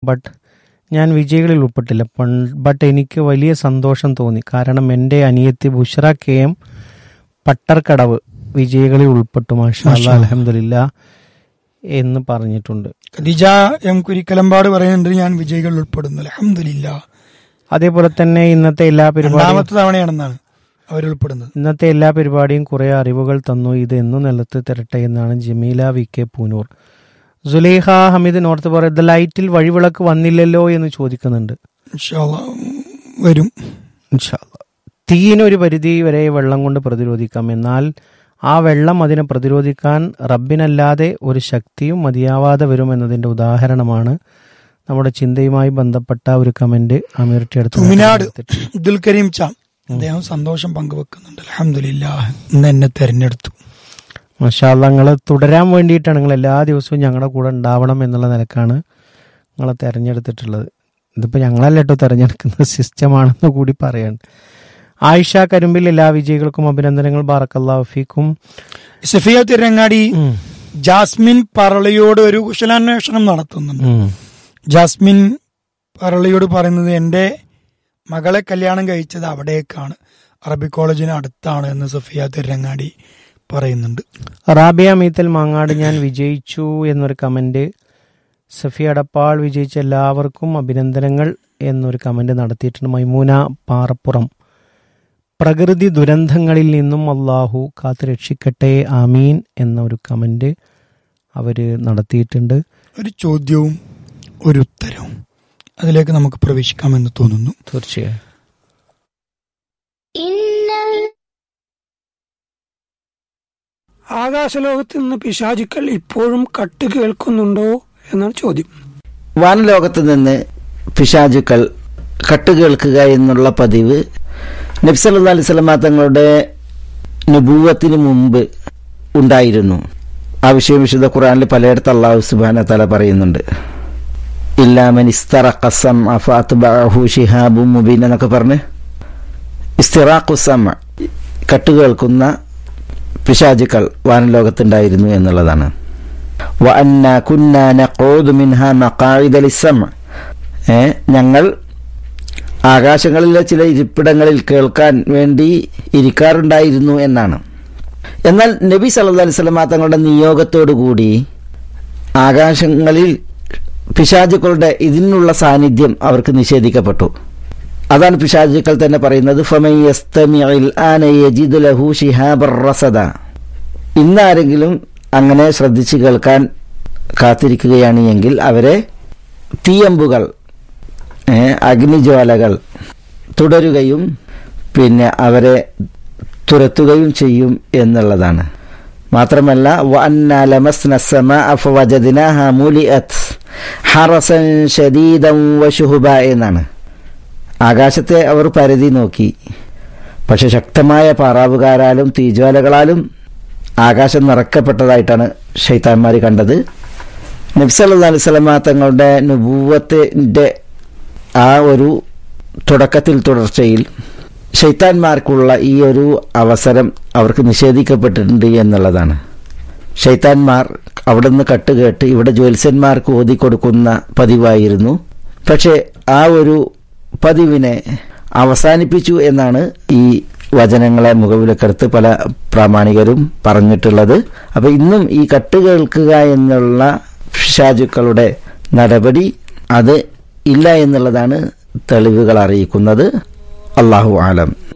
But ഞാൻ വിജയികളിൽ ഉൾപ്പെട്ടില്ല പൺ- but എനിക്ക് വലിയ സന്തോഷം തോന്നി കാരണം എൻ്റെ അനിയത്തി ബുഷ്ര കെ എം പട്ടർക്കടവ് വിജയികളിൽ ഉൾപ്പെട്ടു മാഷാ മാഷാ. അലഹമില്ല എന്ന് പറഞ്ഞിട്ടുണ്ട് ഖദീജ എം കുരിക്കലമ്പാട് പറയുന്നുണ്ട് ഞാൻ വിജയികൾ ഉൾപ്പെടുന്നു അലഹമില്ല അതേപോലെ തന്നെ ഇന്നത്തെ എല്ലാ പരിപാടിയും രണ്ടാമത്തെ തവണയാണെന്നാണ് അവർ ഉൾപ്പെടുന്നത് ഇന്നത്തെ എല്ലാ പരിപാടിയും കുറെ അറിവുകൾ തന്നു ഇത് എന്നും നിലത്ത് തരട്ടെ എന്നാണ് Jameela V K Poonoor Sulaiha Hameed north പറയുന്നത് ലൈറ്റിൽ വഴിവിളക്ക് വന്നില്ലല്ലോ എന്ന് ചോദിക്കുന്നുണ്ട് ഇൻഷാ അള്ളാ, വരും ഇൻഷാ അല്ലാ. തീയിന് ഒരു പരിധി വരെ വെള്ളം കൊണ്ട് പ്രതിരോധിക്കാം എന്നാൽ ആ വെള്ളം അതിനെ പ്രതിരോധിക്കാൻ റബ്ബിനല്ലാതെ ഒരു ശക്തിയും മതിയാവാതെ വരും എന്നതിന്റെ ഉദാഹരണമാണ് നമ്മുടെ ചിന്തയുമായി ബന്ധപ്പെട്ട ഒരു കമന്റ് അമീർ ടി അടുത്ത് തുമിനാട് അബ്ദുൽ കരീം ചാം അദ്ദേഹം സന്തോഷം പങ്കുവെക്കുന്നുണ്ട് അലഹമില്ല ഇന്ന് എന്നെ തെരഞ്ഞെടുത്തു മഷാല്ല നിങ്ങൾ തുടരാൻ വേണ്ടിയിട്ടാണ് നിങ്ങൾ എല്ലാ ദിവസവും ഞങ്ങളുടെ കൂടെ ഉണ്ടാവണം എന്നുള്ള നിലക്കാണ് നിങ്ങളെ തിരഞ്ഞെടുത്തിട്ടുള്ളത് ഇതിപ്പോൾ ഞങ്ങളല്ല കേട്ടോ തിരഞ്ഞെടുക്കുന്ന സിസ്റ്റമാണെന്ന് കൂടി പറയാണ് ആയിഷ കരുമ്പിൽ എല്ലാ വിജയികൾക്കും അഭിനന്ദനങ്ങൾ ബാറക്കല്ലാ ഫീക്കും സഫിയ തിരങ്ങാടി ഉം. ജാസ്മിൻ പറളിയോട് ഒരു കുശലാന്വേഷണം നടത്തുന്നുണ്ട് ഉം. ജാസ്മിൻ പറളിയോട് പറയുന്നത് എൻ്റെ മകളെ കല്യാണം കഴിച്ചത് അവിടേക്കാണ് അറബി കോളേജിന് അടുത്താണ് എന്ന് സഫിയ തിരങ്ങാടി പറയുന്നുണ്ട് റാബിയ മീത്തൽ മാങ്ങാട് ഞാൻ വിജയിച്ചു എന്നൊരു കമന്റ് സഫി അടപ്പാൾ വിജയിച്ച എല്ലാവർക്കും അഭിനന്ദനങ്ങൾ എന്നൊരു കമന്റ് നടത്തിയിട്ടുണ്ട് മൈമൂന പാറപ്പുറം പ്രകൃതി ദുരന്തങ്ങളിൽ നിന്നും അള്ളാഹു കാത്തു രക്ഷിക്കട്ടെ ആമീൻ എന്ന ഒരു കമന്റ് അവര് നടത്തിയിട്ടുണ്ട് ഒരു ചോദ്യവും ഒരു ഉത്തരവും അതിലേക്ക് നമുക്ക് പ്രവേശിക്കാമെന്ന് തോന്നുന്നു തീർച്ചയായും إن ആകാശലോകത്ത് നിന്ന് പിശാചുക്കൾ ഇപ്പോഴും കട്ട് കേൾക്കുന്നുണ്ടോ എന്നാണ് ചോദ്യം വാനലോകത്ത് നിന്ന് പിശാചുക്കൾ കട്ടുകേൾക്കുക എന്നുള്ള പതിവ് നബ്സല്ലാ അലൈഹി സ്വലമ തങ്ങളുടെ നുപൂവത്തിന് മുമ്പ് ഉണ്ടായിരുന്നു ആ വിഷയം വിശുദ്ധ ഖുറാനിൽ പലയിടത്ത് അള്ളാഹു സുബാന തല പറയുന്നുണ്ട് ഇല്ലാമൻ ഇസ്തറഖസം അഫാത്ബഅഹു ഷിഹാബു മുബീൻ എന്നൊക്കെ പറഞ്ഞ് ഇസ്തിറാഖുസം കട്ടുകേൾക്കുന്ന പിശാചുക്കൾ വാനലോകത്തുണ്ടായിരുന്നു എന്നുള്ളതാണ് വഅന്നാ കുന്നാ നഖൂദു മിൻഹാ മഖാഇദ ലിസ്സമ ഏ ഞങ്ങൾ ആകാശങ്ങളിലെ ചില ഇരിപ്പിടങ്ങളിൽ കേൾക്കാൻ വേണ്ടി ഇരിക്കാറുണ്ടായിരുന്നു എന്നാണ് എന്നാൽ നബി സല്ലല്ലാഹു അലൈഹി വസല്ലമ തങ്ങളുടെ നിയോഗത്തോടു കൂടി ആകാശങ്ങളിൽ പിശാചുക്കളുടെ ഇതിനുള്ള സാന്നിധ്യം അവർക്ക് നിഷേധിക്കപ്പെട്ടു അതാണ് പിശാചുക്കൾ തന്നെ പറയുന്നത് ഫമൻ യസ്തമിഇൽ ആന യജിദു ലഹു ശിഹാബർ റസദ ഇന്നാരെങ്കിലും അങ്ങനെ ശ്രദ്ധിച്ച് കേൾക്കാൻ കാത്തിരിക്കുകയാണ് എങ്കിൽ അവരെ തീയമ്പുകൾ ഏ, അഗ്നിജ്വാലകൾ തുടരുകയും പിന്നെ അവരെ തുരത്തുകയും ചെയ്യും എന്നുള്ളതാണ് മാത്രമല്ല വഅന്നാ ലമസ്ന السماء فوجدناها ملئت حرسا شديدا وشهبا എന്നാണ് ആകാശത്തെ അവർ പരിധി നോക്കി പക്ഷെ ശക്തമായ പാറാവുകാരാലും തീജ്വാലകളാലും ആകാശം നിറക്കപ്പെട്ടതായിട്ടാണ് ഷെയ്ത്താന്മാർ കണ്ടത് നബ്സല്ലാ അലൈഹി സ്വലമ തങ്ങളുടെ നുപൂവത്തിൻ്റെ ആ ഒരു തുടക്കത്തിൽ തുടർച്ചയിൽ ഷെയ്ത്താന്മാർക്കുള്ള ഈ ഒരു അവസരം അവർക്ക് നിഷേധിക്കപ്പെട്ടിട്ടുണ്ട് എന്നുള്ളതാണ് ഷെയ്ത്താന്മാർ അവിടെ നിന്ന് കട്ടുകേട്ട് ഇവിടെ ജ്യോത്സ്യന്മാർക്ക് ഓതിക്കൊടുക്കുന്ന പതിവായിരുന്നു പക്ഷേ ആ ഒരു പതിവിനെ അവസാനിപ്പിച്ചു എന്നാണ് ഈ വചനങ്ങളെ മുഖവിലക്കെടുത്ത് പല പ്രാമാണികരും പറഞ്ഞിട്ടുള്ളത് അപ്പോൾ ഇന്നും ഈ കട്ട് കേൾക്കുക എന്നുള്ള ഷാജുക്കളുടെ നടപടി അത് ഇല്ല എന്നുള്ളതാണ് തെളിവുകൾ അറിയിക്കുന്നത് അള്ളാഹു ആലം